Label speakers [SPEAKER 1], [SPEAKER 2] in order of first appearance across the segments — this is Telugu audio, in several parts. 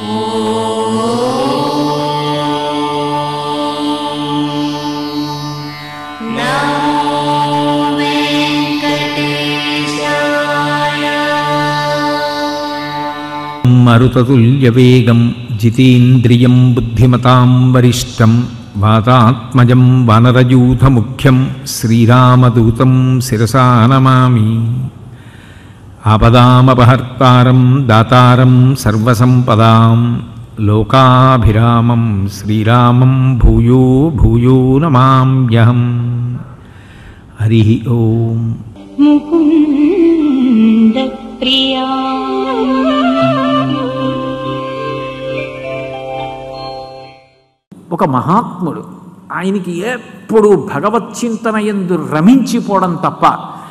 [SPEAKER 1] మరుతతుల్యవేగం జితేంద్రియం బుద్ధిమతాం వరిష్టం వాతాత్మజం వానరయూథముఖ్యం శ్రీరామదూతం శిరసా నమామి ఆపదామపహర్తారం దాతారం సర్వసంపదాం లోకాభిరామం శ్రీరామం భూయో భూయో నమామ్యహం హరి ఓం
[SPEAKER 2] ముకుంద ప్రియా
[SPEAKER 3] ఒక మహాత్ముడు ఆయనకి ఎప్పుడు భగవత్ చింతన ఎందు రమించిపోవడం తప్ప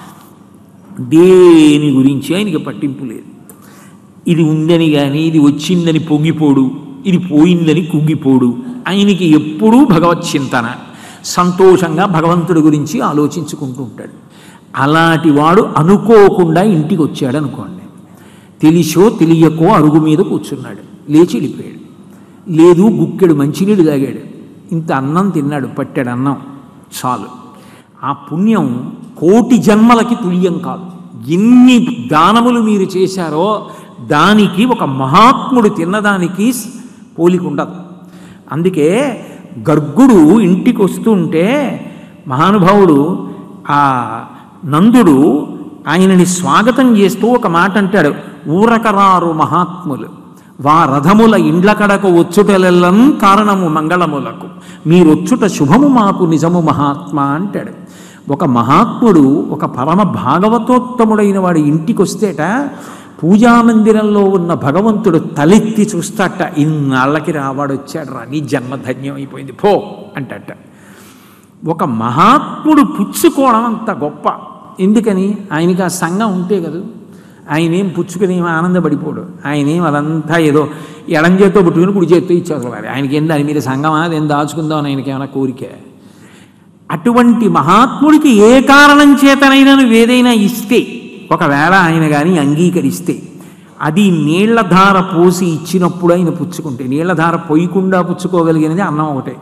[SPEAKER 3] దేని గురించి ఆయనకి పట్టింపు లేదు ఇది ఉందని కానీ ఇది వచ్చిందని పొంగిపోడు ఇది పోయిందని కుంగిపోడు ఆయనకి ఎప్పుడూ భగవత్ చింతన సంతోషంగా భగవంతుడి గురించి ఆలోచించుకుంటూ ఉంటాడు అలాంటి వాడు అనుకోకుండా ఇంటికి వచ్చాడు అనుకోండి తెలిసో తెలియకో అరుగు మీద కూర్చున్నాడు లేచి వెళ్ళిపోయాడు లేదు గుక్కెడు మంచినీళ్ళు తాగాడు ఇంత అన్నం తిన్నాడు పట్టాడు అన్నం చాలు ఆ పుణ్యం కోటి జన్మలకి తుల్యం కాదు ఎన్ని దానములు మీరు చేశారో దానికి ఒక మహాత్ముడు తిన్నదానికి పోలిక ఉండదు అందుకే గర్గుడు ఇంటికి వస్తుంటే మహానుభావుడు ఆ నందుడు ఆయనని స్వాగతం చేస్తూ ఒక మాట అంటాడు ఊరకరారు మహాత్ములు వా రథముల ఇండ్ల కడకు వచ్చుటలెల్లం కారణము మంగళములకు మీరొచ్చుట శుభము మాకు నిజము మహాత్మా అంటాడు ఒక మహాత్ముడు ఒక పరమ భాగవతోత్తముడైన వాడి ఇంటికి వస్తేట పూజామందిరంలో ఉన్న భగవంతుడు తలెత్తి చూస్తాట ఇన్నాళ్ళకి రావాడు వచ్చాడు రా నీ జన్మ ధన్యం అయిపోయింది పో అంటట ఒక మహాత్ముడు పుచ్చుకోవడం అంత గొప్ప ఎందుకని ఆయనకి ఆ సంఘం ఉంటే కదా ఆయన ఏం పుచ్చుకుని ఏం ఆనందపడిపోడు ఆయన ఏం అదంతా ఏదో ఎడం చేత్తో పుట్టుకుని కుడి చేత్తో ఇచ్చేవారు ఆయనకి ఏం దాని మీద సంఘం అది ఏం దాచుకుందాం అని ఆయనకి ఏమైనా కోరిక అటువంటి మహాత్ముడికి ఏ కారణం చేతనైనా నువ్వు ఏదైనా ఇస్తే ఒకవేళ ఆయన కానీ అంగీకరిస్తే అది నీళ్ల ధార పోసి ఇచ్చినప్పుడు ఆయన పుచ్చుకుంటే నీళ్ల ధార పోయకుండా పుచ్చుకోగలిగినది అన్నం ఒకటే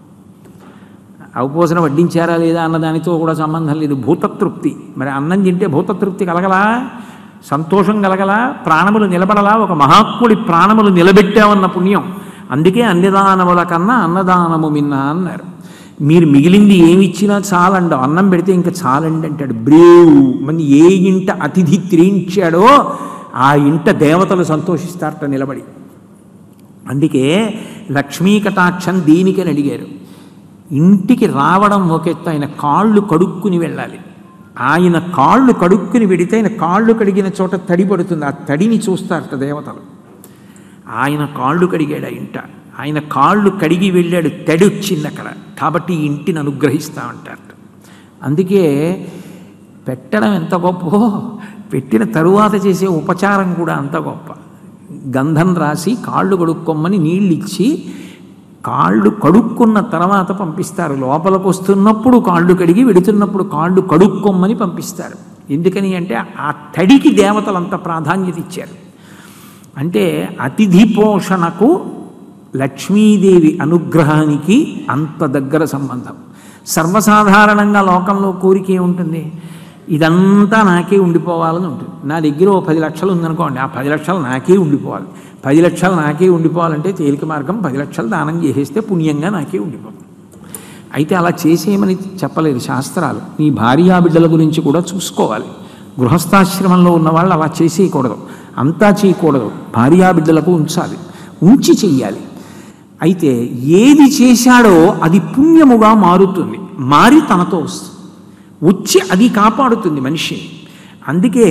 [SPEAKER 3] అవపోసన వడ్డించారా లేదా అన్న దానితో కూడా సంబంధం లేదు భూతతృప్తి మరి అన్నం తింటే భూతతృప్తి కలగలా సంతోషం కలగలా ప్రాణములు నిలబడలా ఒక మహాత్ముడి ప్రాణములు నిలబెట్టామన్న పుణ్యం అందుకే అన్నదానముల కన్నా అన్నదానము మిన్న అన్నారు మీరు మిగిలింది ఏమి ఇచ్చినా చాలండి అన్నం పెడితే ఇంకా చాలండి అంటాడు బ్రేవ్ మరి ఏ ఇంట అతిథి త్రేయించాడో ఆ ఇంట దేవతలు సంతోషిస్తారట నిలబడి అందుకే లక్ష్మీ కటాక్షం దీనికని అడిగారు ఇంటికి రావడం ఒక ఎత్తు ఆయన కాళ్ళు కడుక్కుని వెళ్ళాలి ఆయన కాళ్ళు కడుక్కుని వెడితే ఆయన కాళ్ళు కడిగిన చోట తడి పడుతుంది ఆ తడిని చూస్తారట దేవతలు ఆయన కాళ్ళు కడిగాడు ఆ ఇంట ఆయన కాళ్ళు కడిగి వెళ్ళాడు తడి వచ్చింది అక్కడ కాబట్టి ఈ ఇంటిని అనుగ్రహిస్తా ఉంటారట అందుకే పెట్టడం ఎంత గొప్ప పెట్టిన తరువాత చేసే ఉపచారం కూడా అంత గొప్ప గంధం రాసి కాళ్ళు కడుక్కోమని నీళ్ళు ఇచ్చి కాళ్ళు కడుక్కున్న తర్వాత పంపిస్తారు లోపలికి వస్తున్నప్పుడు కాళ్ళు కడిగి వెడుతున్నప్పుడు కాళ్ళు కడుక్కోమని పంపిస్తారు ఎందుకని అంటే ఆ తడికి దేవతలు అంత ప్రాధాన్యత ఇచ్చారు అంటే అతిథి పోషణకు లక్ష్మీదేవి అనుగ్రహానికి అంత దగ్గర సంబంధం సర్వసాధారణంగా లోకంలో కోరిక ఏముంటుంది ఇదంతా నాకే ఉండిపోవాలని ఉంటుంది నా దగ్గర ఓ పది లక్షలు ఉందనుకోండి ఆ పది లక్షలు నాకే ఉండిపోవాలి పది లక్షలు నాకే ఉండిపోవాలంటే తేలిక మార్గం పది లక్షలు దానం చేసేస్తే పుణ్యంగా నాకే ఉండిపోతుంది అయితే అలా చేసేయమని చెప్పలేదు శాస్త్రాలు నీ భార్యా బిడ్డల గురించి కూడా చూసుకోవాలి గృహస్థాశ్రమంలో ఉన్న వాళ్ళు అలా చేసేయకూడదు అంతా చేయకూడదు భార్యా బిడ్డలకు ఉంచాలి ఉంచి చెయ్యాలి అయితే ఏది చేశాడో అది పుణ్యముగా మారుతుంది మారి తనతో వస్తుంది వచ్చి అది కాపాడుతుంది మనిషిని అందుకే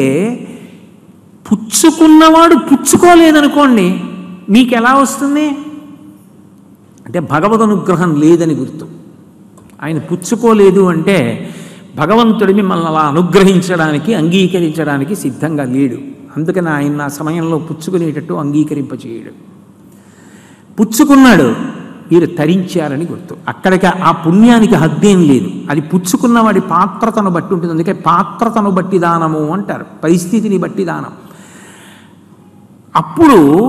[SPEAKER 3] పుచ్చుకున్నవాడు పుచ్చుకోలేదనుకోండి మీకు ఎలా వస్తుంది అంటే భగవద్ అనుగ్రహం లేదని గుర్తు ఆయన పుచ్చుకోలేదు అంటే భగవంతుడి మిమ్మల్ని అలా అనుగ్రహించడానికి అంగీకరించడానికి సిద్ధంగా లేడు అందుకని ఆయన ఆ సమయంలో పుచ్చుకునేటట్టు అంగీకరింపచేయడు పుచ్చుకున్నాడు వీరు తరించారని గుర్తు అక్కడికి ఆ పుణ్యానికి హద్దేం లేదు అది పుచ్చుకున్న వాడి పాత్రతను బట్టి ఉంటుంది అందుకే పాత్రతను బట్టి దానము అంటారు పరిస్థితిని బట్టి దానం అప్పుడు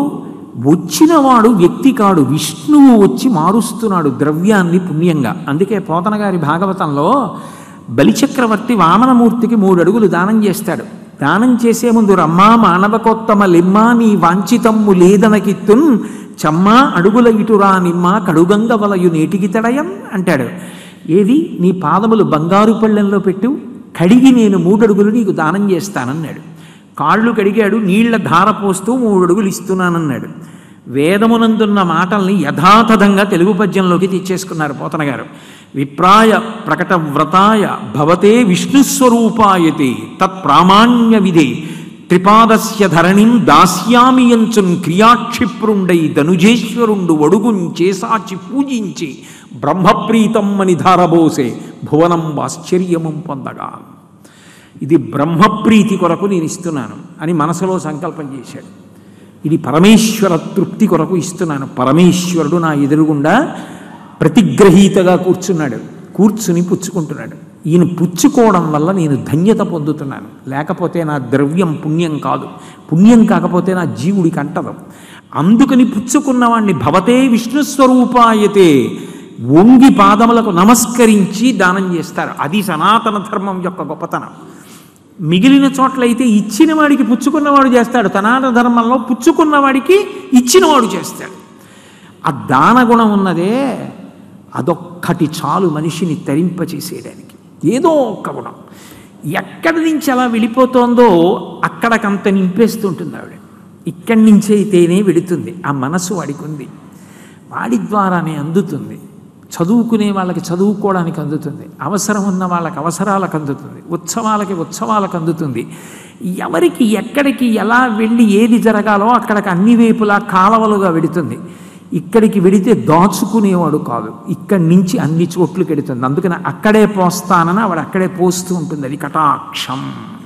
[SPEAKER 3] వచ్చినవాడు వ్యక్తి కాడు విష్ణువు వచ్చి మారుస్తున్నాడు ద్రవ్యాన్ని పుణ్యంగా అందుకే పోతన గారి భాగవతంలో బలిచక్రవర్తి వామనమూర్తికి మూడు అడుగులు దానం చేస్తాడు దానం చేసే ముందు రమ్మా మానవకోత్తమ లిమ్మా నీ వాంఛితమ్ము లేదనకిత్తున్ చమ్మా అడుగుల ఇటురా నిమ్మ కడుగంగ వలయు నేటికి తడయం అంటాడు ఏది నీ పాదములు బంగారు పళ్ళెంలో పెట్టు కడిగి నేను మూడడుగులు నీకు దానం చేస్తానన్నాడు కాళ్ళు కడిగాడు నీళ్ల ధార పోస్తూ మూడు అడుగులు ఇస్తున్నానన్నాడు వేదమునందున్న మాటల్ని యథాతథంగా తెలుగు పద్యంలోకి తెచ్చేసుకున్నారు పోతన గారు విప్రాయ ప్రకట వ్రతాయ భవతే విష్ణుస్వరూపాయతే తత్ప్రామాణ్య విధే త్రిపాదస్య ధరణిం దాస్యామియంచున్ క్రియాక్షిప్రుండై ధనుజేశ్వరుండు ఒడుగుం చేసాచి పూజించి బ్రహ్మప్రీతమ్మని ధారబోసే భువనం ఆశ్చర్యము పొందగా ఇది బ్రహ్మప్రీతి కొరకు నేను ఇస్తున్నాను అని మనసులో సంకల్పం చేశాడు ఇది పరమేశ్వర తృప్తి కొరకు ఇస్తున్నాను పరమేశ్వరుడు నా ఎదురుగుండా ప్రతిగ్రహీతగా కూర్చున్నాడు కూర్చుని పుచ్చుకుంటున్నాడు ఈయన పుచ్చుకోవడం వల్ల నేను ధన్యత పొందుతున్నాను లేకపోతే నా ద్రవ్యం పుణ్యం కాదు పుణ్యం కాకపోతే నా జీవుడికి అంటదు అందుకని పుచ్చుకున్నవాణ్ణి భవతే విష్ణుస్వరూపాయతే వంగి పాదములకు నమస్కరించి దానం చేస్తారు అది సనాతన ధర్మం యొక్క గొప్పతనం మిగిలిన చోట్లయితే ఇచ్చిన వాడికి పుచ్చుకున్నవాడు చేస్తాడు సనాతన ధర్మంలో పుచ్చుకున్నవాడికి ఇచ్చినవాడు చేస్తాడు ఆ దాన గుణం ఉన్నదే అదొక్కటి చాలు మనిషిని తరింపచేసేయడానికి ఏదో ఒక్క గుణం ఎక్కడి నుంచి అలా వెళ్ళిపోతోందో అక్కడికంత నింపేస్తుంటుంది ఆవిడ ఇక్కడి నుంచి అయితేనే వెడుతుంది ఆ మనసు వాడికి ఉంది వాడి ద్వారానే అందుతుంది చదువుకునే వాళ్ళకి చదువుకోవడానికి అందుతుంది అవసరం ఉన్న వాళ్ళకి అవసరాలకు అందుతుంది ఉత్సవాలకి ఉత్సవాలకు అందుతుంది ఎవరికి ఎక్కడికి ఎలా వెళ్ళి ఏది జరగాలో అక్కడికి అన్ని వైపులా కాలవలుగా వెడుతుంది ఇక్కడికి వెడితే దాచుకునేవాడు కాదు ఇక్కడి నుంచి అన్ని చోట్లకి వెడుతుంది అందుకని అక్కడే పోస్తానని ఆవిడ అక్కడే పోస్తూ ఉంటుంది అది కటాక్షం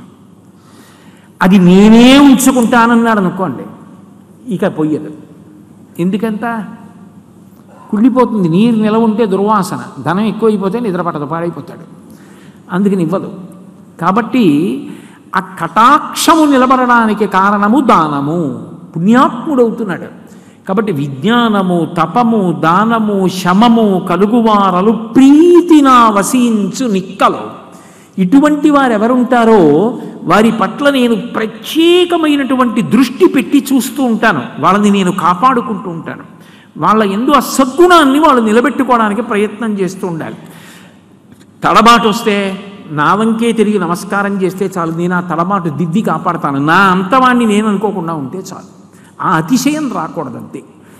[SPEAKER 3] అది నేనే ఉంచుకుంటానన్నాడు అనుకోండి ఇక పొయ్యదు ఎందుకంత కుళ్ళిపోతుంది నీరు నిలవ ఉంటే దుర్వాసన ధనం ఎక్కువైపోతే నిద్రపట్టదు పాడైపోతాడు అందుకని ఇవ్వదు కాబట్టి ఆ కటాక్షము నిలబడడానికి కారణము దానము పుణ్యాత్ముడవుతున్నాడు కాబట్టి విజ్ఞానము తపము దానము శమము కలుగువారలు ప్రీతినా వసించు నిక్కలు ఇటువంటి వారు ఎవరుంటారో వారి పట్ల నేను ప్రత్యేకమైనటువంటి దృష్టి పెట్టి చూస్తూ ఉంటాను వాళ్ళని నేను కాపాడుకుంటూ ఉంటాను వాళ్ళ ఎందు ఆ సద్గుణాన్ని వాళ్ళు నిలబెట్టుకోవడానికి ప్రయత్నం చేస్తూ ఉండాలి తడబాటు వస్తే నా వంకే తిరిగి నమస్కారం చేస్తే చాలు నేను ఆ తడబాటు దిద్ది కాపాడతాను నా అంతవాణ్ణి నేను అనుకోకుండా ఉంటే చాలు ఆ అతిశయం రాకూడదంతే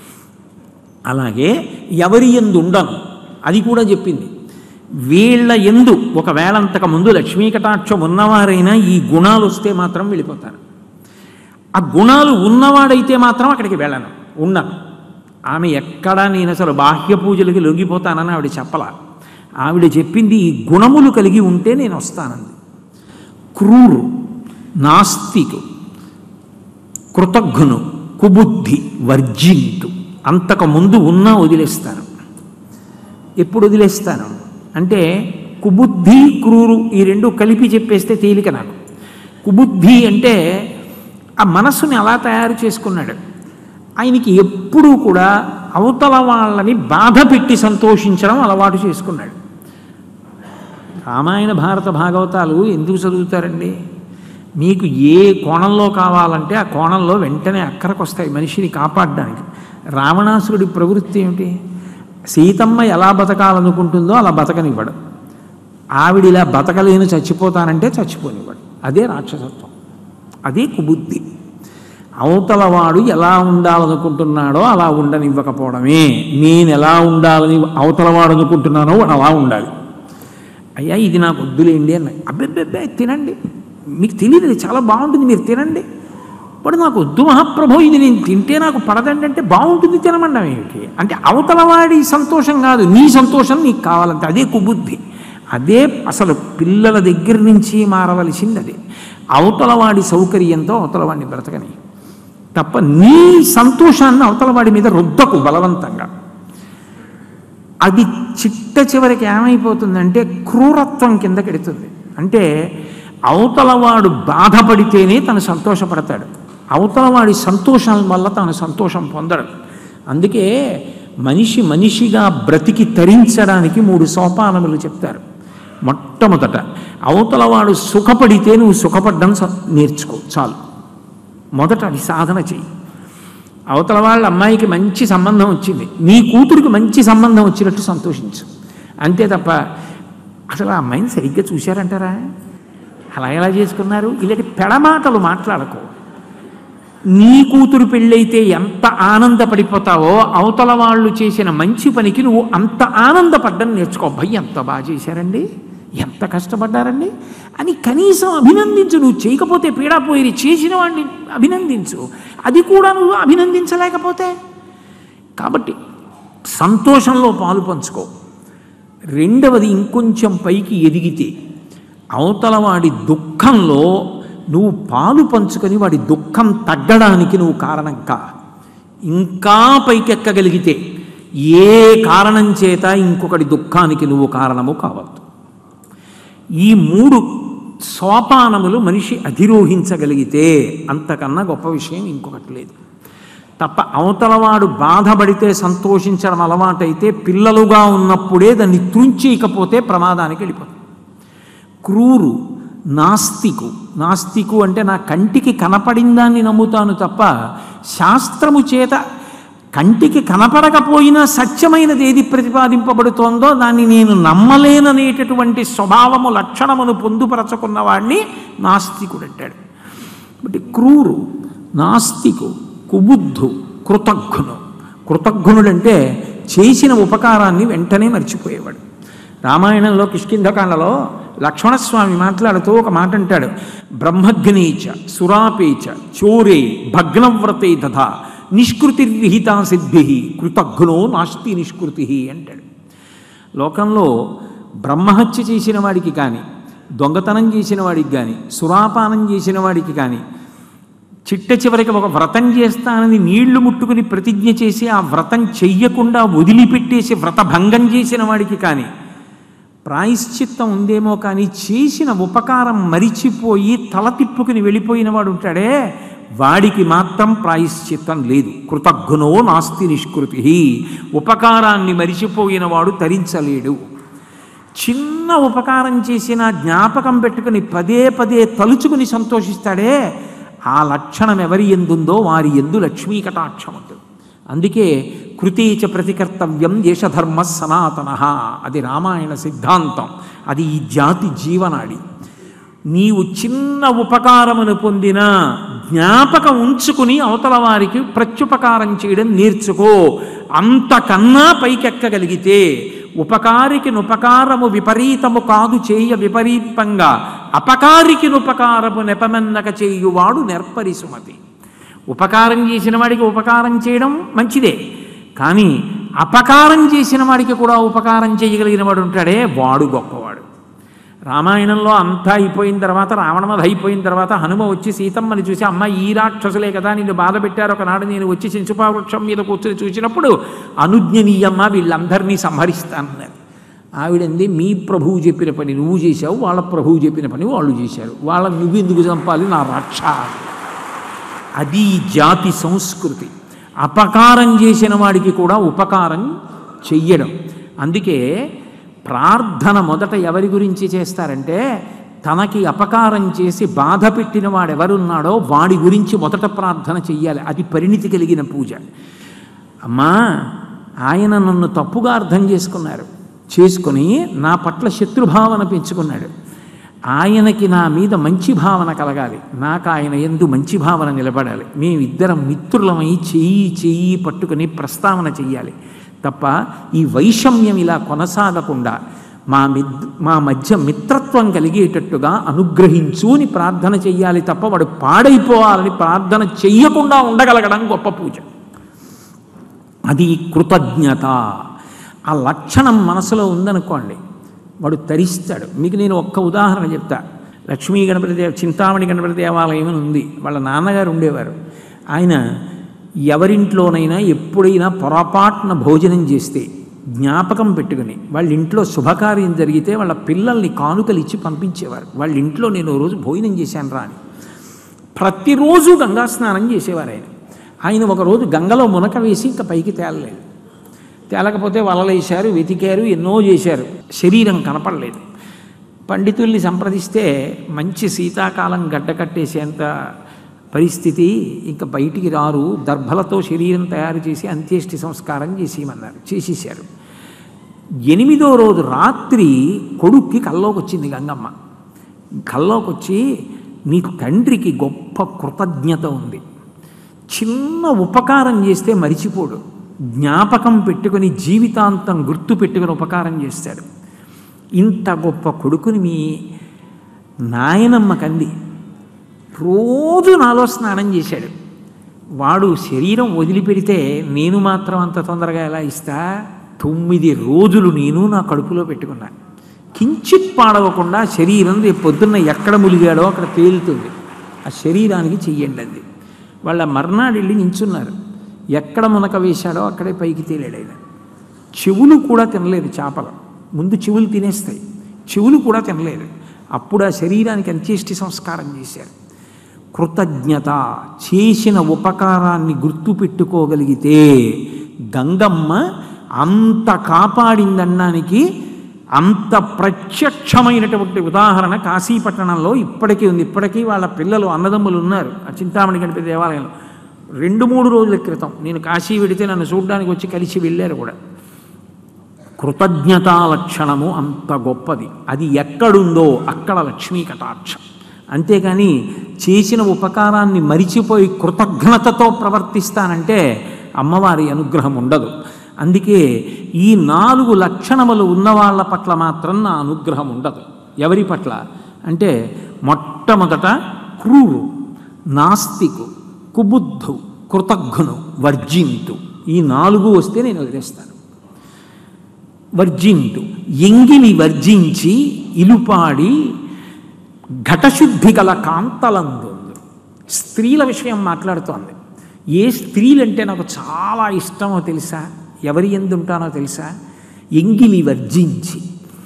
[SPEAKER 3] అలాగే ఎవరి ఎందు ఉండను అది కూడా చెప్పింది వీళ్ళ ఎందు ఒకవేళ అంతకు ముందు లక్ష్మీ కటాక్షం ఉన్నవారైనా ఈ గుణాలు వస్తే మాత్రం వెళ్ళిపోతాను ఆ గుణాలు ఉన్నవాడైతే మాత్రం అక్కడికి వెళ్ళను ఉన్నాను ఆమె ఎక్కడా నేను అసలు బాహ్య పూజలకి లొంగిపోతానని ఆవిడ చెప్పలా ఆవిడ చెప్పింది ఈ గుణములు కలిగి ఉంటే నేను వస్తానంది క్రూరు నాస్తికు కృతజ్ఞను కుబుద్ధి వర్జింతు అంతకు ముందు ఉన్నా వదిలేస్తాను ఎప్పుడు వదిలేస్తాను అంటే కుబుద్ధి క్రూరు ఈ రెండు కలిపి చెప్పేస్తే తేలిక నాకు కుబుద్ధి అంటే ఆ మనస్సుని అలా తయారు చేసుకున్నాడు ఆయనకి ఎప్పుడూ కూడా అవతల వాళ్ళని బాధ పెట్టి సంతోషించడం అలవాటు చేసుకున్నాడు రామాయణ భారత భాగవతాలు ఎందుకు చదువుతారండి మీకు ఏ కోణంలో కావాలంటే ఆ కోణంలో వెంటనే అక్కడికి వస్తాయి మనిషిని కాపాడడానికి రావణాసురుడి ప్రవృత్తి ఏమిటి సీతమ్మ ఎలా బతకాలనుకుంటుందో అలా బతకనివ్వడు ఆవిడ ఇలా బతకలేను చచ్చిపోతానంటే చచ్చిపోనివ్వడు అదే రాక్షసత్వం అదే కుబుద్ధి అవతలవాడు ఎలా ఉండాలనుకుంటున్నాడో అలా ఉండనివ్వకపోవడమే నేను ఎలా ఉండాలని అవతలవాడు అనుకుంటున్నానో వాడు అలా ఉండాలి అయ్యా ఇది నాకు వద్దులేండి అన్న అబ్బెబ్బెబ్బే తినండి మీకు తెలియదు ఇది చాలా బాగుంటుంది మీరు తినండి వాడు నాకు వద్దు మహాప్రభు ఇది నేను తింటే నాకు పడదండి అంటే బాగుంటుంది తినమండం ఏమిటి అంటే అవతలవాడి సంతోషం కాదు నీ సంతోషం నీకు కావాలంటే అదే కుబుద్ధి అదే అసలు పిల్లల దగ్గర నుంచి మారవలసింది అదే అవతలవాడి సౌకర్యంతో అవతలవాడిని బ్రతకని తప్ప నీ సంతోషాన్ని అవతలవాడి మీద రుద్దకు బలవంతంగా అది చిట్ట చివరికి ఏమైపోతుందంటే క్రూరత్వం కిందకెడుతుంది అంటే అవతలవాడు బాధపడితేనే తను సంతోషపడతాడు అవతల వాడి సంతోషం వల్ల తాను సంతోషం పొందడు అందుకే మనిషి మనిషిగా బ్రతికి తరించడానికి మూడు సోపానములు చెప్తారు మొట్టమొదట అవతల వాడు సుఖపడితే నువ్వు సుఖపడ్డం స- నేర్చుకో చాలు మొదట అది సాధన చెయ్యి అవతల వాళ్ళ అమ్మాయికి మంచి సంబంధం వచ్చింది నీ కూతురికి మంచి సంబంధం వచ్చినట్టు సంతోషించు అంతే తప్ప అసలు ఆ అమ్మాయిని సరిగ్గా చూశారంటారా అలా ఎలా చేసుకున్నారు ఇలాంటి పెడమాటలు మాట్లాడకు నీ కూతురు పెళ్ళైతే ఎంత ఆనందపడిపోతావో అవతల వాళ్ళు చేసిన మంచి పనికి నువ్వు అంత ఆనందపడ్డం నేర్చుకో భయ్ ఎంత బాగా చేశారండి ఎంత కష్టపడ్డారండి అని కనీసం అభినందించు నువ్వు చేయకపోతే పీడాపోయి చేసిన వాడిని అభినందించు అది కూడా నువ్వు అభినందించలేకపోతే కాబట్టి సంతోషంలో పాలు పంచుకో రెండవది ఇంకొంచెం పైకి ఎదిగితే అవతల వాడి దుఃఖంలో నువ్వు పాలు పంచుకొని వాడి దుఃఖం తగ్గడానికి నువ్వు కారణం కా ఇంకా పైకెక్కగలిగితే ఏ కారణం చేత ఇంకొకటి దుఃఖానికి నువ్వు కారణము కావద్దు ఈ మూడు సోపానములు మనిషి అధిరోహించగలిగితే అంతకన్నా గొప్ప విషయం ఇంకొకటి లేదు తప్ప అవతలవాడు బాధపడితే సంతోషించడం అలవాటైతే పిల్లలుగా ఉన్నప్పుడే దాన్ని త్రుంచేయకపోతే ప్రమాదానికి వెళ్ళిపోతుంది క్రూరు నాస్తికు నాస్తికు అంటే నా కంటికి కనపడిందాన్ని నమ్ముతాను తప్ప శాస్త్రము చేత కంటికి కనపడకపోయినా సత్యమైనది ఏది ప్రతిపాదింపబడుతోందో దాన్ని నేను నమ్మలేననేటటువంటి స్వభావము లక్షణమును పొందుపరచుకున్న వాడిని నాస్తికుడు అంటాడు బట్ క్రూరు నాస్తికు కుబుద్ధు కృతజ్ఞును కృతజ్ఞుడంటే చేసిన ఉపకారాన్ని వెంటనే మర్చిపోయేవాడు రామాయణంలో కిష్కింధకాండలో లక్ష్మణస్వామి మాట్లాడుతూ ఒక మాట అంటాడు బ్రహ్మగ్నేచ సురాపేచ చోరే భగ్నవ్రతే తథా నిష్కృతిర్విహితా సిద్ధి కృతజ్ఞో నాస్తి నిష్కృతి అంటాడు లోకంలో బ్రహ్మహత్య చేసిన వాడికి కానీ దొంగతనం చేసిన వాడికి కానీ సురాపానం చేసిన వాడికి కానీ చిట్ట చివరికి ఒక వ్రతం చేస్తానని నీళ్లు ముట్టుకుని ప్రతిజ్ఞ చేసి ఆ వ్రతం చెయ్యకుండా వదిలిపెట్టేసి వ్రతభంగం చేసిన వాడికి కానీ ప్రాయశ్చిత్తం ఉందేమో కానీ చేసిన ఉపకారం మరిచిపోయి తల తిప్పుకుని వెళ్ళిపోయిన వాడు ఉంటాడే వాడికి మాత్రం ప్రాయశ్చిత్తం లేదు కృతజ్ఞనో నాస్తి నిష్కృతి ఉపకారాన్ని మరిచిపోయిన వాడు తరించలేడు చిన్న ఉపకారం చేసిన జ్ఞాపకం పెట్టుకుని పదే పదే తలుచుకుని సంతోషిస్తాడే ఆ లక్షణం ఎవరి ఎందుందో వారి ఎందు లక్ష్మీ కటాక్షం ఉంటుంది అందుకే కృతీచ ప్రతికర్తవ్యం దేశధర్మ సనాతన అది రామాయణ సిద్ధాంతం అది ఈ జాతి జీవనాడి నీవు చిన్న ఉపకారమును పొందిన జ్ఞాపకం ఉంచుకుని అవతల వారికి ప్రత్యుపకారం చేయడం నేర్చుకో అంతకన్నా పైకెక్కగలిగితే ఉపకారికి నుపకారము విపరీతము కాదు చేయ విపరీతంగా అపకారికి నుపకారము నెపమెన్నక చేయువాడు నెర్పరి సుమతి ఉపకారం చేసిన వాడికి ఉపకారం చేయడం మంచిదే కానీ అపకారం చేసిన వాడికి కూడా ఉపకారం చేయగలిగిన వాడు ఉంటాడే వాడు గొప్పవాడు రామాయణంలో అంతా అయిపోయిన తర్వాత రావణమధ అయిపోయిన తర్వాత హనుమ వచ్చి సీతమ్మని చూసి అమ్మ ఈ రాక్షసులే కదా నిన్ను బాధ పెట్టారు ఒకనాడు నేను వచ్చి చించుపా వృక్షం మీద కూర్చొని చూసినప్పుడు అనుజ్ఞనీయమ్మ వీళ్ళందరినీ సంహరిస్తానన్నారు ఆవిడంది మీ ప్రభువు చెప్పిన పని నువ్వు చేశావు వాళ్ళ ప్రభువు చెప్పిన పని వాళ్ళు చేశారు వాళ్ళని నువ్వు ఎందుకు చంపాలి నా రక్ష అది ఈ జాతి సంస్కృతి అపకారం చేసిన వాడికి కూడా ఉపకారం చెయ్యడం అందుకే ప్రార్థన మొదట ఎవరి గురించి చేస్తారంటే తనకి అపకారం చేసి బాధ పెట్టిన వాడెవరున్నాడో వాడి గురించి మొదట ప్రార్థన చెయ్యాలి అది పరిణితి కలిగిన పూజ అమ్మా ఆయన నన్ను తప్పుగా అర్థం చేసుకున్నారు చేసుకుని నా పట్ల శత్రుభావన పెంచుకున్నాడు ఆయనకి నా మీద మంచి భావన కలగాలి నాకు ఆయన ఎందు మంచి భావన నిలబడాలి మేమిద్దరం మిత్రులమై చెయ్యి చెయ్యి పట్టుకుని ప్రస్తావన చెయ్యాలి తప్ప ఈ వైషమ్యం ఇలా కొనసాగకుండా మా మిద్ మా మధ్య మిత్రత్వం కలిగేటట్టుగా అనుగ్రహించు అని ప్రార్థన చెయ్యాలి తప్ప వాడు పాడైపోవాలని ప్రార్థన చెయ్యకుండా ఉండగలగడం గొప్ప పూజ అది కృతజ్ఞత ఆ లక్షణం మనసులో ఉందనుకోండి వాడు తరిస్తాడు మీకు నేను ఒక్క ఉదాహరణ చెప్తా లక్ష్మీ గణపతి దేవ చింతామణి గణపతి దేవాలయం అని ఉంది వాళ్ళ నాన్నగారు ఉండేవారు ఆయన ఎవరింట్లోనైనా ఎప్పుడైనా పొరపాటున భోజనం చేస్తే జ్ఞాపకం పెట్టుకుని వాళ్ళ ఇంట్లో శుభకార్యం జరిగితే వాళ్ళ పిల్లల్ని కానుకలు ఇచ్చి పంపించేవారు వాళ్ళ ఇంట్లో నేను ఓ రోజు భోజనం చేశాను రా అని ప్రతిరోజు గంగా స్నానం చేసేవారు ఆయన ఆయన ఒకరోజు గంగలో మునక వేసి ఇంకా పైకి తేలలేదు తేలకపోతే వలలేశారు వెతికారు ఎన్నో చేశారు శరీరం కనపడలేదు పండితుల్ని సంప్రదిస్తే మంచి శీతాకాలం గడ్డ కట్టేసేంత పరిస్థితి ఇంకా బయటికి రారు దర్భలతో శరీరం తయారు చేసి అంత్యేష్టి సంస్కారం చేసేయమన్నారు చేసేసారు ఎనిమిదో రోజు రాత్రి కొడుక్కి కల్లోకి వచ్చింది గంగమ్మ కల్లోకి వచ్చి నీ తండ్రికి గొప్ప కృతజ్ఞత ఉంది చిన్న ఉపకారం చేస్తే మరిచిపోడు జ్ఞాపకం పెట్టుకొని జీవితాంతం గుర్తు పెట్టుకుని ఉపకారం చేస్తాడు ఇంత గొప్ప కొడుకుని మీ నాయనమ్మ కంది రోజు నాలో స్నానం చేశాడు వాడు శరీరం వదిలిపెడితే నేను మాత్రం అంత తొందరగా ఎలా ఇస్తా తొమ్మిది రోజులు నేను నా కడుపులో పెట్టుకున్నా కించిత్ పాడవకుండా శరీరం రేపు పొద్దున్న ఎక్కడ ములిగాడో అక్కడ తేలుతుంది ఆ శరీరానికి చెయ్యండి అది వాళ్ళ మర్నాడు వెళ్ళి నించున్నారు ఎక్కడ మునక వేశాడో అక్కడే పైకి తేలాడు ఆయన చెవులు కూడా తినలేదు చేపలు ముందు చెవులు తినేస్తాయి చెవులు కూడా తినలేదు అప్పుడు ఆ శరీరానికి అంత్యేష్టి సంస్కారం చేశారు కృతజ్ఞత చేసిన ఉపకారాన్ని గుర్తుపెట్టుకోగలిగితే గంగమ్మ అంత కాపాడిందనడానికి అంత ప్రత్యక్షమైనటువంటి ఉదాహరణ కాశీపట్టణంలో ఇప్పటికీ ఉంది ఇప్పటికీ వాళ్ళ పిల్లలు అన్నదమ్ములు ఉన్నారు ఆ చింతామణి గణపతి దేవాలయంలో రెండు మూడు రోజుల క్రితం నేను కాశీ వెడితే నన్ను చూడడానికి వచ్చి కలిసి వెళ్ళారు కూడా కృతజ్ఞతా లక్షణము అంత గొప్పది అది ఎక్కడుందో అక్కడ లక్ష్మీ కటాక్షం అంతేగాని చేసిన ఉపకారాన్ని మరిచిపోయి కృతజ్ఞతతో ప్రవర్తిస్తానంటే అమ్మవారి అనుగ్రహం ఉండదు అందుకే ఈ నాలుగు లక్షణములు ఉన్న వాళ్ళ పట్ల మాత్రం నా అనుగ్రహం ఉండదు ఎవరి పట్ల అంటే మొట్టమొదట క్రూరు నాస్తికు కుబుద్ధు కృతజ్ఞును వర్జింతు ఈ నాలుగు వస్తే నేను వదిలేస్తాను వర్జింతు ఎంగిలి వర్జించి ఇలుపాడి ఘటశుద్ధి గల కాంతలందు స్త్రీల విషయం మాట్లాడుతోంది ఏ స్త్రీలంటే నాకు చాలా ఇష్టమో తెలుసా ఎవరి ఎందుంటానో తెలుసా ఎంగిలి వర్జించి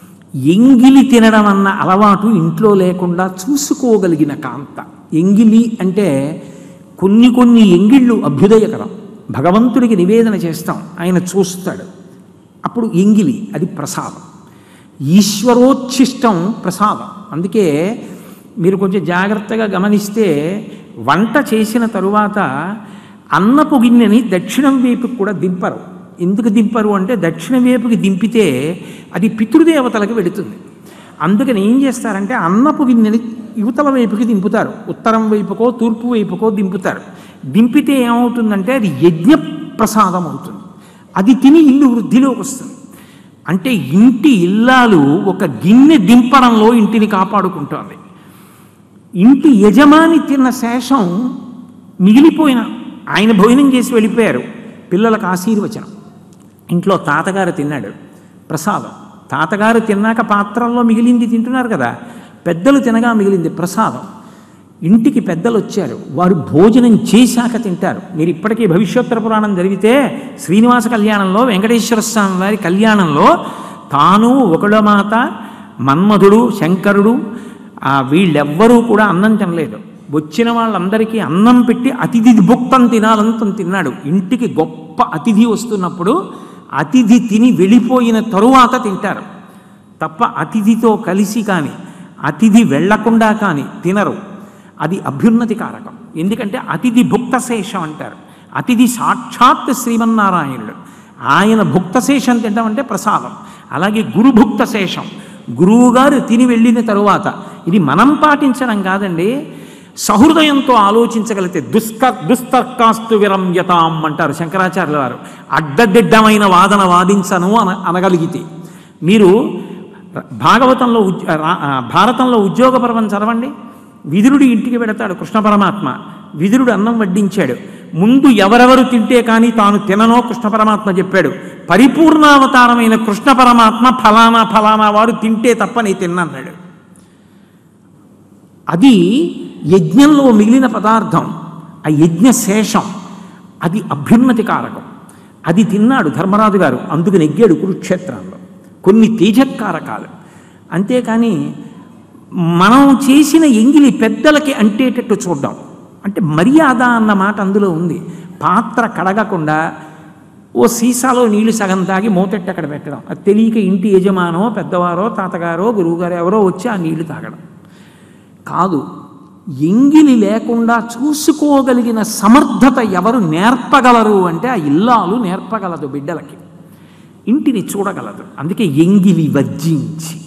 [SPEAKER 3] ఎంగిలి తినడం అన్న అలవాటు ఇంట్లో లేకుండా చూసుకోగలిగిన కాంత ఎంగిలి అంటే కొన్ని కొన్ని ఎంగిళ్ళు అభ్యుదయకరం భగవంతుడికి నివేదన చేస్తాం ఆయన చూస్తాడు అప్పుడు ఎంగిలి అది ప్రసాదం ఈశ్వరోచ్ఛిష్టం ప్రసాదం అందుకే మీరు కొంచెం జాగ్రత్తగా గమనిస్తే వంట చేసిన తరువాత అన్నపు గిన్నెని దక్షిణం వైపుకి కూడా దింపరు ఎందుకు దింపరు అంటే దక్షిణ వైపుకి దింపితే అది పితృదేవతలకు వెడుతుంది అందుకని ఏం చేస్తారంటే అన్నపు గిన్నెని యువతల వైపుకి దింపుతారు ఉత్తరం వైపుకో తూర్పు వైపుకో దింపుతారు దింపితే ఏమవుతుందంటే అది యజ్ఞ ప్రసాదం అవుతుంది అది తిని ఇల్లు వృద్ధిలోకి వస్తుంది అంటే ఇంటి ఇల్లాలు ఒక గిన్నె దింపడంలో ఇంటిని కాపాడుకుంటోంది ఇంటి యజమాని తిన్న శేషం మిగిలిపోయిన ఆయన భోజనం చేసి వెళ్ళిపోయారు పిల్లలకు ఆశీర్వచనం ఇంట్లో తాతగారు తిన్నాడు ప్రసాదం తాతగారు తిన్నాక పాత్రల్లో మిగిలింది తింటున్నారు కదా పెద్దలు తినగా మిగిలింది ప్రసాదం ఇంటికి పెద్దలు వచ్చారు వారు భోజనం చేశాక తింటారు మీరు ఇప్పటికీ భవిష్యోత్తర పురాణం జరిగితే శ్రీనివాస కళ్యాణంలో వెంకటేశ్వర స్వామి వారి కళ్యాణంలో తాను ఒకడమాత మన్మధుడు శంకరుడు ఆ వీళ్ళెవ్వరూ కూడా అన్నం తినలేదు వచ్చిన వాళ్ళందరికీ అన్నం పెట్టి అతిథి భుక్తం తినాలంతం తిన్నాడు ఇంటికి గొప్ప అతిథి వస్తున్నప్పుడు అతిథి తిని వెళ్ళిపోయిన తరువాత తింటారు తప్ప అతిథితో కలిసి కానీ అతిథి వెళ్లకుండా కానీ తినరు అది అభ్యున్నతి కారకం ఎందుకంటే అతిథి భుక్తశేషం అంటారు అతిథి సాక్షాత్ శ్రీమన్నారాయణుడు ఆయన భుక్తశేషం తింటామంటే ప్రసాదం అలాగే గురుభుక్త శేషం గురువుగారు తిని వెళ్ళిన తరువాత ఇది మనం పాటించడం కాదండి సహృదయంతో ఆలోచించగలిగితే దుష్క దుస్తర్కాస్తు విరమ్యతాం అంటారు శంకరాచార్యుల వారు అడ్డదిడ్డమైన వాదన వాదించను అన అనగలిగితే మీరు భాగవతంలో ఉద్ రా- ఆ, భారతంలో ఉద్యోగ పర్వం చదవండి విదురుడి ఇంటికి వెడతాడు కృష్ణ పరమాత్మ విదురుడు అన్నం వడ్డించాడు ముందు ఎవరెవరు తింటే కానీ తాను తిననో కృష్ణ పరమాత్మ చెప్పాడు పరిపూర్ణావతారమైన కృష్ణ పరమాత్మ ఫలానా ఫలానా వారు తింటే తప్ప నీ తిన్నన్నాడు అది యజ్ఞంలో మిగిలిన పదార్థం ఆ యజ్ఞ శేషం అది అభ్యున్నతి కారకం అది తిన్నాడు ధర్మరాజు గారు అందుకు నెగ్గాడు కురుక్షేత్రంలో కొన్ని తేజకారకాలు అంతేకాని మనం చేసిన ఎంగిలి పెద్దలకి అంటేటట్టు చూద్దాం అంటే మర్యాద అన్న మాట అందులో ఉంది పాత్ర కడగకుండా ఓ సీసాలో నీళ్లు సగం తాగి మూతెట్టి అక్కడ పెట్టడం అది తెలియక ఇంటి యజమానో పెద్దవారో తాతగారో గురువుగారో ఎవరో వచ్చి ఆ నీళ్లు తాగడం కాదు ఎంగిలి లేకుండా చూసుకోగలిగిన సమర్థత ఎవరు నేర్పగలరు అంటే ఆ ఇల్లాలు నేర్పగలదు బిడ్డలకి ఇంటిని చూడగలదు అందుకే ఎంగిలి వర్జించి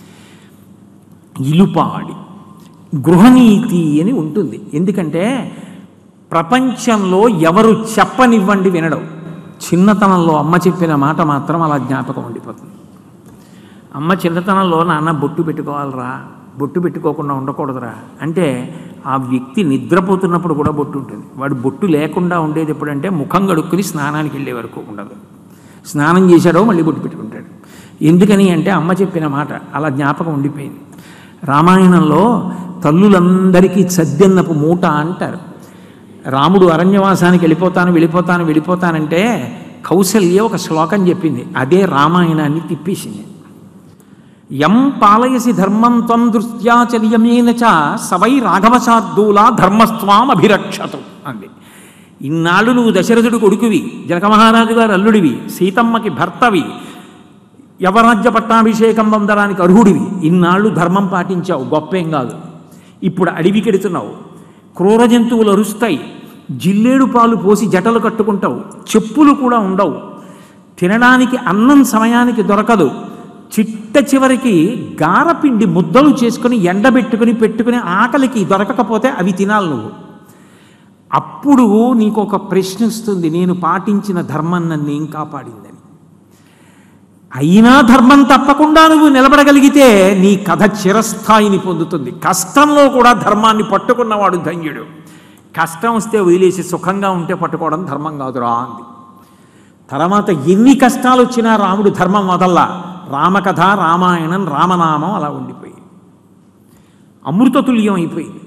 [SPEAKER 3] ఇలుపాడి గృహనీతి అని ఉంటుంది ఎందుకంటే ప్రపంచంలో ఎవరు చెప్పనివ్వండి వినడం చిన్నతనంలో అమ్మ చెప్పిన మాట మాత్రం అలా జ్ఞాపకం ఉండిపోతుంది అమ్మ చిన్నతనంలో నాన్న బొట్టు పెట్టుకోవాలరా బొట్టు పెట్టుకోకుండా ఉండకూడదురా అంటే ఆ వ్యక్తి నిద్రపోతున్నప్పుడు కూడా బొట్టు ఉంటుంది వాడు బొట్టు లేకుండా ఉండేది ఎప్పుడంటే ముఖం గడుక్కుని స్నానానికి వెళ్ళే వరకు ఉండదు స్నానం చేశాడో మళ్ళీ బొట్టు పెట్టుకుంటాడు ఎందుకని అంటే అమ్మ చెప్పిన మాట అలా జ్ఞాపకం ఉండిపోయింది రామాయణంలో తల్లులందరికీ సద్దెన్నపు మూట అంటారు రాముడు అరణ్యవాసానికి వెళ్ళిపోతాను వెళ్ళిపోతాను వెళ్ళిపోతానంటే కౌసల్య ఒక శ్లోకం చెప్పింది అదే రామాయణాన్ని తిప్పేసింది యం పాలయసి ధర్మం త్వం దృష్ట్యాచర్యమేన చ సవై రాఘవశార్దూలా ధర్మస్వాం అభిరక్షతు అంది ఇన్నాళ్ళు నువ్వు దశరథుడు కొడుకువి జనక మహారాజు గారు అల్లుడివి సీతమ్మకి భర్తవి యవరాజ్య పట్టాభిషేకం పొందడానికి అర్హుడివి ఇన్నాళ్ళు ధర్మం పాటించావు గొప్పేం కాదు ఇప్పుడు అడవికెడుతున్నావు క్రూర జంతువులు అరుస్తాయి జిల్లేడు పాలు పోసి జటలు కట్టుకుంటావు చెప్పులు కూడా ఉండవు తినడానికి అన్నం సమయానికి దొరకదు చిట్ట చివరికి గారపిండి ముద్దలు చేసుకుని ఎండబెట్టుకుని పెట్టుకుని ఆకలికి దొరకకపోతే అవి తినాలి నువ్వు అప్పుడు నీకు ఒక ప్రశ్న వస్తుంది నేను పాటించిన ధర్మం నన్ను ఏం కాపాడిందని అయినా ధర్మం తప్పకుండా నువ్వు నిలబడగలిగితే నీ కథ చిరస్థాయిని పొందుతుంది కష్టంలో కూడా ధర్మాన్ని పట్టుకున్నవాడు ధన్యుడు కష్టం వస్తే వదిలేసి సుఖంగా ఉంటే పట్టుకోవడం ధర్మం కాదురా అంది తర్వాత ఎన్ని కష్టాలు వచ్చినా రాముడు ధర్మం వదల్లా రామకథ రామాయణం రామనామం అలా ఉండిపోయింది అమృతతుల్యం అయిపోయింది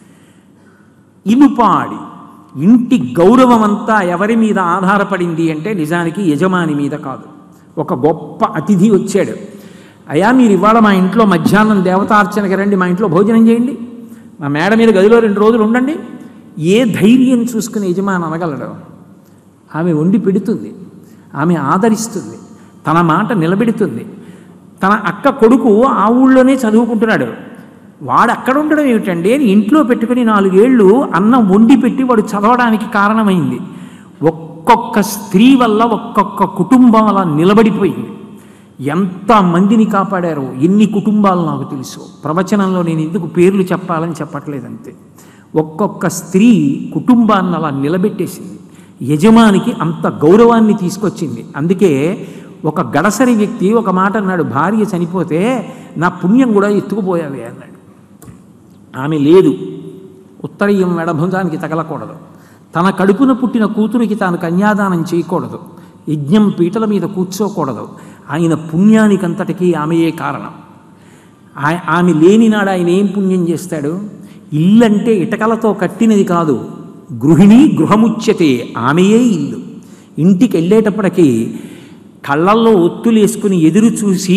[SPEAKER 3] ఇనుపాడి ఇంటి గౌరవం అంతా ఎవరి మీద ఆధారపడింది అంటే నిజానికి యజమాని మీద కాదు ఒక గొప్ప అతిథి వచ్చాడు అయ్యా మీరు ఇవాళ మా ఇంట్లో మధ్యాహ్నం దేవతార్చనకి రండి మా ఇంట్లో భోజనం చేయండి మా మేడ మీద గదిలో రెండు రోజులు ఉండండి ఏ ధైర్యం చూసుకుని యజమాని అనగలడు ఆమె వండి పెడుతుంది ఆమె ఆదరిస్తుంది తన మాట నిలబెడుతుంది తన అక్క కొడుకు ఆ ఊళ్ళోనే చదువుకుంటున్నాడు వాడు అక్కడ ఉండడం ఏమిటండి అని ఇంట్లో పెట్టుకుని నాలుగేళ్ళు అన్నం వండి పెట్టి వాడు చదవడానికి కారణమైంది ఒక్కొక్క స్త్రీ వల్ల ఒక్కొక్క కుటుంబం అలా నిలబడిపోయింది ఎంత మందిని కాపాడారో ఎన్ని కుటుంబాలు నాకు తెలుసు ప్రవచనంలో నేను ఎందుకు పేర్లు చెప్పాలని చెప్పట్లేదంతే ఒక్కొక్క స్త్రీ కుటుంబాన్ని అలా నిలబెట్టేసింది యజమానికి అంత గౌరవాన్ని తీసుకొచ్చింది అందుకే ఒక గడసరి వ్యక్తి ఒక మాట అన్నాడు భార్య చనిపోతే నా పుణ్యం కూడా ఎత్తుకుపోయావే అన్నాడు ఆమె లేదు ఉత్తరీయం మెడభుజానికి తగలకూడదు తన కడుపున పుట్టిన కూతురికి తాను కన్యాదానం చేయకూడదు యజ్ఞం పీటల మీద కూర్చోకూడదు ఆయన పుణ్యానికంతటికీ ఆమెయే కారణం ఆ- ఆమె లేనినాడు ఆయన ఏం పుణ్యం చేస్తాడు ఇల్లంటే ఇటకలతో కట్టినది కాదు గృహిణి గృహముచ్యతే ఆమెయే ఇల్లు ఇంటికి వెళ్ళేటప్పటికీ కళ్ళల్లో ఒత్తులేసుకుని ఎదురు చూసి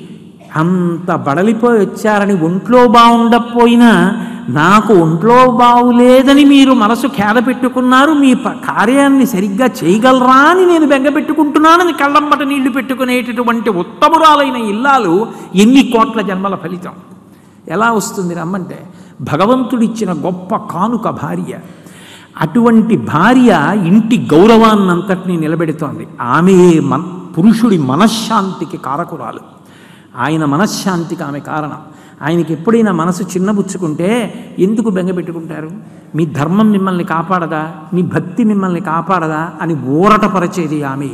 [SPEAKER 3] అంత బడలిపోయి వచ్చారని ఒంట్లో బాగుండకపోయినా నాకు ఒంట్లో బాగులేదని మీరు మనసు ఖేద పెట్టుకున్నారు మీ ప- కార్యాన్ని సరిగ్గా చేయగలరా అని నేను బెంగ పెట్టుకుంటున్నానని కళ్ళంబట నీళ్లు పెట్టుకునేటటువంటి ఉత్తమురాలైన ఇల్లాలు ఎన్ని కోట్ల జన్మల ఫలితం ఎలా వస్తుంది రమ్మంటే భగవంతుడిచ్చిన గొప్ప కానుక భార్య అటువంటి భార్య ఇంటి గౌరవాన్నంతటినీ నిలబెడుతోంది ఆమె మన పురుషుడి మనశ్శాంతికి కారకురాలు ఆయన మనశ్శాంతికి ఆమె కారణం ఆయనకి ఎప్పుడైనా మనసు చిన్నబుచ్చుకుంటే ఎందుకు బెంగ పెట్టుకుంటారు మీ ధర్మం మిమ్మల్ని కాపాడదా మీ భక్తి మిమ్మల్ని కాపాడదా అని ఊరటపరచేది ఆమె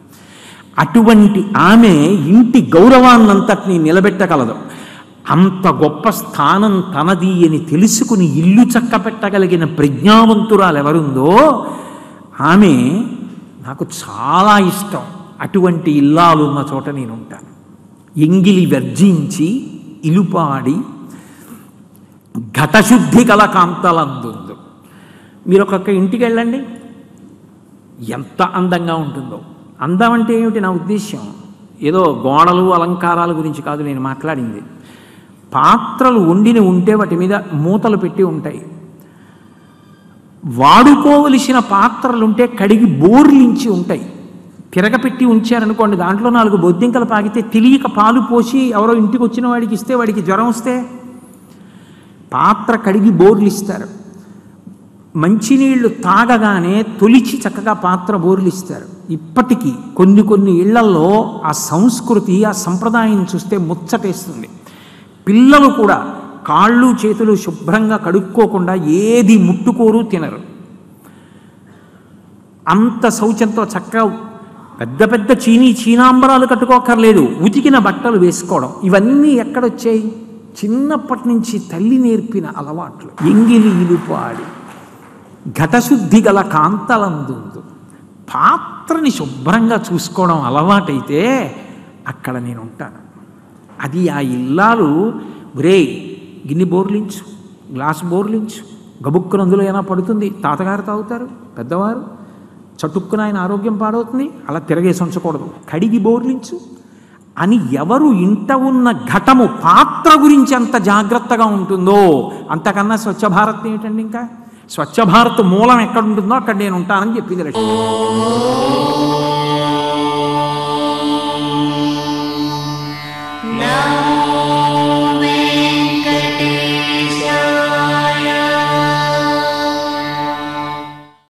[SPEAKER 3] అటువంటి ఆమె ఇంటి గౌరవాన్నంతటినీ నిలబెట్టగలదు అంత గొప్ప స్థానం తనది అని తెలుసుకుని ఇల్లు చక్కపెట్టగలిగిన ప్రజ్ఞావంతురాలు ఎవరుందో ఆమె నాకు చాలా ఇష్టం అటువంటి ఇల్లాలు ఉన్న చోట నేను ఉంటాను ఎంగిలి వర్జించి ఇలుపాడి ఘటశుద్ధి కల కాంతలందుందు మీరు ఒక్కొక్క ఇంటికి వెళ్ళండి ఎంత అందంగా ఉంటుందో అందం అంటే ఏమిటి నా ఉద్దేశ్యం ఏదో గోడలు అలంకారాల గురించి కాదు నేను మాట్లాడింది పాత్రలు వండిని ఉంటే వాటి మీద మూతలు పెట్టి ఉంటాయి వాడుకోవలసిన పాత్రలుంటే కడిగి బోర్లించి ఉంటాయి తిరగపెట్టి ఉంచారనుకోండి దాంట్లో నాలుగు బొద్దింకలు పాగితే తెలియక పాలు పోసి ఎవరో ఇంటికి వచ్చిన వాడికి ఇస్తే వాడికి జ్వరం వస్తే పాత్ర కడిగి బోర్లు ఇస్తారు మంచినీళ్లు తాగగానే తొలిచి చక్కగా పాత్ర బోర్లు ఇస్తారు ఇప్పటికీ కొన్ని కొన్ని ఇళ్లలో ఆ సంస్కృతి ఆ సంప్రదాయం చూస్తే ముచ్చటేస్తుంది పిల్లలు కూడా కాళ్ళు చేతులు శుభ్రంగా కడుక్కోకుండా ఏది ముట్టుకోరు తినరు అంత శౌచంతో చక్కగా పెద్ద పెద్ద చీనీ చీనాంబరాలు కట్టుకోకర్లేదు ఉతికిన బట్టలు వేసుకోవడం ఇవన్నీ ఎక్కడొచ్చాయి చిన్నప్పటి నుంచి తల్లి నేర్పిన అలవాట్లు ఎంగిలి ఇలుపాడి ఘటశుద్ధి గల కాంతలందుందు పాత్రని శుభ్రంగా చూసుకోవడం అలవాటైతే అక్కడ నేను ఉంటాను అది ఆ ఇల్లాలు రే గిన్నె బోర్లించు గ్లాస్ బోర్లించు గబుక్కున అందులో ఏమైనా పడుతుంది తాతగారు తాగుతారు పెద్దవారు చటుక్కున ఆయన ఆరోగ్యం పాడవుతుంది అలా తిరగేసి ఉంచకూడదు కడిగి బోర్లించు అని ఎవరు ఇంట ఉన్న ఘటము పాత్ర గురించి అంత జాగ్రత్తగా ఉంటుందో అంతకన్నా స్వచ్ఛ భారత్ ఏమిటండి ఇంకా స్వచ్ఛ భారత్ మూలం ఎక్కడ ఉంటుందో అక్కడ నేను ఉంటానని చెప్పింది లక్ష్మి